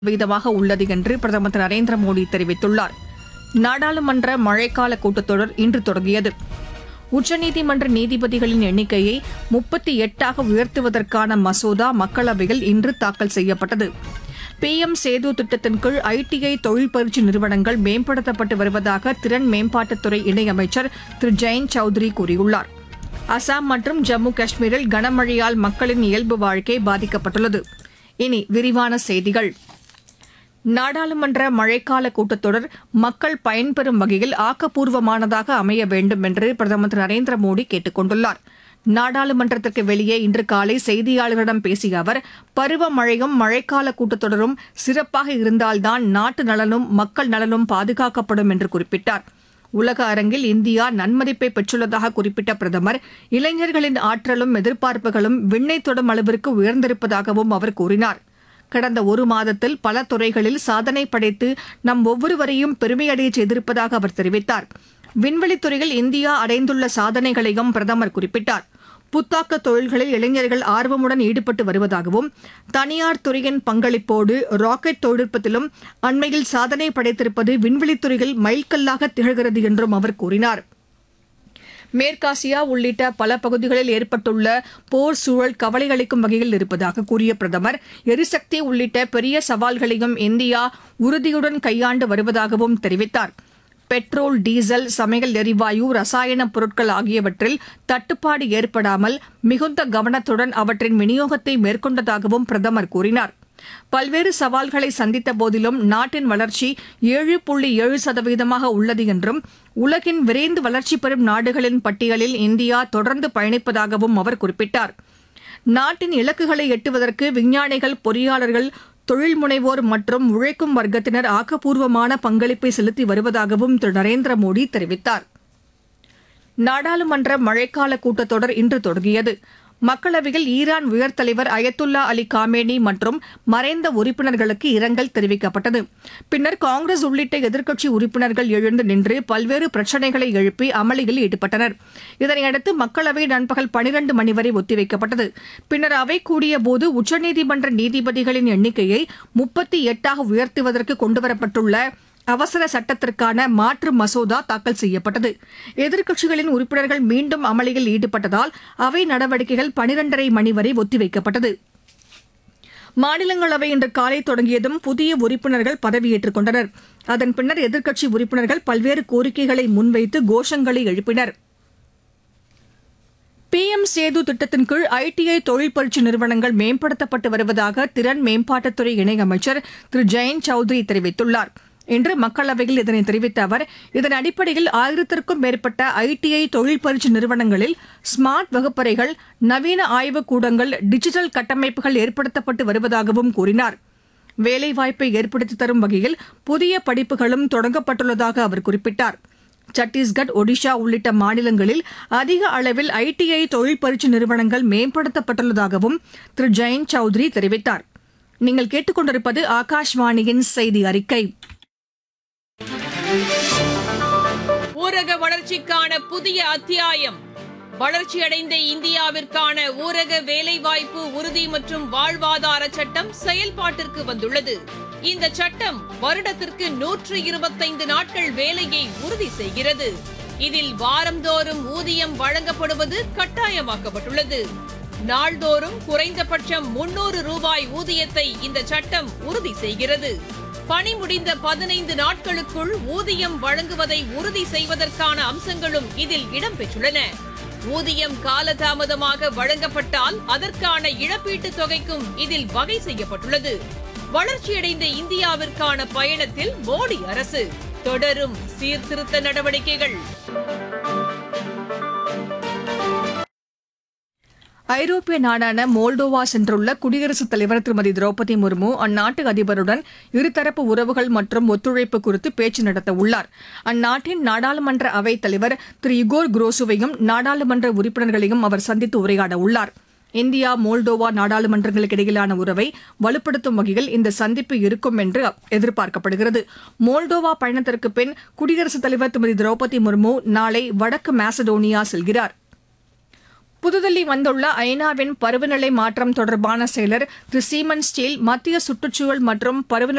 வீதமாக உள்ளது என்று பிரதமர் திரு நரேந்திர மோடி தெரிவித்துள்ளார் நாடாளுமன்ற மழைக்கால கூட்டத்தொடர் இன்று தொடங்கியது உச்சநீதிமன்ற நீதிபதிகளின் எண்ணிக்கையை முப்பத்தி எட்டாக உயர்த்துவதற்கான மசோதா மக்களவையில் இன்று தாக்கல் செய்யப்பட்டது பிஎம் சேது திட்டத்தின் கீழ் ஐடிஐ தொழில் பயிற்சி நிறுவனங்கள் மேம்படுத்தப்பட்டு வருவதாக திறன் மேம்பாட்டுத்துறை இணையமைச்சர் திரு ஜெயந்த் சௌத்ரி கூறியுள்ளார் அசாம் மற்றும் ஜம்மு காஷ்மீரில் கனமழையால் மக்களின் இயல்பு வாழ்க்கை பாதிக்கப்பட்டுள்ளது இனி விரிவான செய்திகள் நாடாளுமன்ற மழைக்கால கூட்டத்தொடர் மக்கள் பயன்பெறும் வகையில் ஆக்கப்பூர்வமானதாக அமைய வேண்டும் என்று பிரதமர் திரு நரேந்திர மோடி கேட்டுக் கொண்டுள்ளார் நாடாளுமன்றத்திற்கு வெளியே இன்று காலை செய்தியாளர்களிடம் பேசிய அவர் பருவமழையும் மழைக்கால கூட்டத்தொடரும் சிறப்பாக இருந்தால்தான் நாட்டு நலனும் மக்கள் நலனும் பாதுகாக்கப்படும் என்று குறிப்பிட்டார் உலக அரங்கில் இந்தியா நன்மதிப்பை பெற்றுள்ளதாக குறிப்பிட்ட பிரதமர் இளைஞர்களின் ஆற்றலும் எதிர்பார்ப்புகளும் விண்ணை தொடும் அளவிற்கு உயர்ந்திருப்பதாகவும் அவர் கூறினார் கடந்த ஒரு மாதத்தில் பல துறைகளில் சாதனை படைத்து நம் ஒவ்வொருவரையும் பெருமையடைய செய்திருப்பதாக அவர் தெரிவித்தார் விண்வெளித் துறையில் இந்தியா அடைந்துள்ள சாதனைகளையும் பிரதமர் குறிப்பிட்டார் புத்தாக்க தொழில்களில் இளைஞர்கள் ஆர்வமுடன் ஈடுபட்டு வருவதாகவும் தனியார் துறையின் பங்களிப்போடு ராக்கெட் தொழில்நுட்பத்திலும் அண்மையில் சாதனை படைத்திருப்பது விண்வெளித் துறையில் மைல்கல்லாக திகழ்கிறது என்றும் அவர் கூறினார் மேற்காசியா உள்ளிட்ட பல பகுதிகளில் ஏற்பட்டுள்ள போர் சூழல் கவலை அளிக்கும் வகையில் இருப்பதாக கூறிய பிரதமர் எரிசக்தி உள்ளிட்ட பெரிய சவால்களையும் இந்தியா உறுதியுடன் கையாண்டு வருவதாகவும் தெரிவித்தார் பெட்ரோல் டீசல் சமையல் எரிவாயு ரசாயன பொருட்கள் ஆகியவற்றில் தட்டுப்பாடு ஏற்படாமல் மிகுந்த கவனத்துடன் அவற்றின் விநியோகத்தை மேற்கொண்டதாகவும் பிரதமர் கூறினார் பல்வேறு சவால்களை சந்தித்த போதிலும் நாட்டின் வளர்ச்சி ஏழு புள்ளி ஏழு சதவீதமாக உள்ளது என்றும் உலகின் விரைந்து வளர்ச்சி பெறும் நாடுகளின் பட்டியலில் இந்தியா தொடர்ந்து பயணிப்பதாகவும் அவர் குறிப்பிட்டார் நாட்டின் இலக்குகளை எட்டுவதற்கு விஞ்ஞானிகள் பொறியாளர்கள் தொழில் முனைவோர் மற்றும் உழைக்கும் வர்க்கத்தினர் ஆக்கப்பூர்வமான பங்களிப்பை செலுத்தி வருவதாகவும் திரு நரேந்திர மோடி தெரிவித்தார் நாடாளுமன்ற மழைக்கால கூட்டத்தொடர் இன்று தொடங்கியது மக்களவையில் ஈரான் உயர் தலைவர் அயத்துல்லா அலி காமேனி மற்றும் மறைந்த உறுப்பினர்களுக்கு இரங்கல் தெரிவிக்கப்பட்டது பின்னர் காங்கிரஸ் உள்ளிட்ட எதிர்க்கட்சி உறுப்பினர்கள் எழுந்து நின்று பல்வேறு பிரச்சினைகளை எழுப்பி அமளியில் ஈடுபட்டனர் இதனையடுத்து மக்களவை நண்பகல் பனிரண்டு மணி வரை ஒத்திவைக்கப்பட்டது பின்னர் அவை கூடியபோது உச்சநீதிமன்ற நீதிபதிகளின் எண்ணிக்கையை முப்பத்தி எட்டாக உயர்த்துவதற்கு கொண்டுவரப்பட்டுள்ள அவசர சட்டத்திற்கான மாற்று மசோதா தாக்கல் செய்யப்பட்டது எதிர்க்கட்சிகளின் உறுப்பினர்கள் மீண்டும் அமளியில் ஈடுபட்டதால் அவை நடவடிக்கைகள் பனிரெண்டரை மணி வரை ஒத்திவைக்கப்பட்டது மாநிலங்களவை இன்று காலை தொடங்கியதும் புதிய உறுப்பினர்கள் பதவியேற்றுக் கொண்டனர் அதன் பின்னர் எதிர்க்கட்சி உறுப்பினர்கள் பல்வேறு கோரிக்கைகளை முன்வைத்து கோஷங்களை எழுப்பினர் பிஎம் சேது திட்டத்தின் கீழ் ஐடிஐ தொழில் பயிற்சி நிறுவனங்கள் மேம்படுத்தப்பட்டு வருவதாக திறன் மேம்பாட்டுத்துறை இணையமைச்சர் திரு ஜெயந்த் சௌத்ரி தெரிவித்துள்ளார் இன்று மக்களவையில் இதனை தெரிவித்த அவர் இதன் அடிப்படையில் ஆயிரத்திற்கும் மேற்பட்ட ஐடிஐ தொழில் பயிற்சி நிறுவனங்களில் ஸ்மார்ட் வகுப்பறைகள் நவீன ஆய்வுக் கூடங்கள் டிஜிட்டல் கட்டமைப்புகள் ஏற்படுத்தப்பட்டு வருவதாகவும் கூறினார் வேலைவாய்ப்பை ஏற்படுத்தி தரும் வகையில் புதிய படிப்புகளும் தொடங்கப்பட்டுள்ளதாக அவர் குறிப்பிட்டார் சத்தீஸ்கட் ஒடிஷா உள்ளிட்ட மாநிலங்களில் அதிக அளவில் ஐடிஐ தொழில் பயிற்சி நிறுவனங்கள் மேம்படுத்தப்பட்டுள்ளதாகவும் திரு ஜெயந்த் சௌத்ரி தெரிவித்தார் நீங்கள் கேட்டுக்கொண்டிருப்பது ஆகாஷ்வாணியின் செய்தி அறிக்கை ஊரக வளர்ச்சிக்கான புதிய அத்தியாயம் வளர்ச்சியடைந்த இந்தியாவிற்கான ஊரக வேலைவாய்ப்பு உறுதி மற்றும் வாழ்வாதார சட்டம் செயல்பாட்டிற்கு வந்துள்ளது இந்த சட்டம் வருடத்திற்கு நூற்று இருபத்தைந்து நாட்கள் வேலையை உறுதி செய்கிறது இதில் வாரந்தோறும் ஊதியம் வழங்கப்படுவது கட்டாயமாக்கப்பட்டுள்ளது நாள்தோறும் குறைந்தபட்சம் முன்னூறு ரூபாய் ஊதியத்தை இந்த சட்டம் உறுதி செய்கிறது பணி முடிந்த பதினைந்து நாட்களுக்குள் ஊதியம் வழங்குவதை உறுதி செய்வதற்கான அம்சங்களும் இதில் இடம்பெற்றுள்ளன ஊதியம் காலதாமதமாக வழங்கப்பட்டால் அதற்கான இழப்பீட்டுத் தொகைக்கும் இதில் வகை செய்யப்பட்டுள்ளது வளர்ச்சியடைந்த இந்தியாவிற்கான பயணத்தில் மோடி அரசு தொடரும் சீர்திருத்த நடவடிக்கைகள் ஐரோப்பிய நாடான மோல்டோவா சென்றுள்ள குடியரசுத் தலைவர் திருமதி திரௌபதி முர்மு அந்நாட்டு அதிபருடன் இருதரப்பு உறவுகள் மற்றும் ஒத்துழைப்பு குறித்து பேச்சு நடத்த உள்ளார் அந்நாட்டின் நாடாளுமன்ற அவைத் தலைவர் திரு இகோர் குரோசுவையும் நாடாளுமன்ற உறுப்பினர்களையும் அவர் சந்தித்து உரையாட உள்ளார் இந்தியா மோல்டோவா நாடாளுமன்றங்களுக்கு இடையிலான உறவை வலுப்படுத்தும் வகையில் இந்த சந்திப்பு இருக்கும் என்று எதிர்பார்க்கப்படுகிறது மோல்டோவா பயணத்திற்கு பின் குடியரசுத் தலைவர் திருமதி திரௌபதி முர்மு நாளை வடக்கு மாசடோனியா செல்கிறார் புதுதில்லி வந்துள்ள ஐநாவின் பருவநிலை மாற்றம் தொடர்பான செயலர் திரு சீமன் ஸ்டீல் மத்திய சுற்றுச்சூழல் மற்றும் பருவநிலை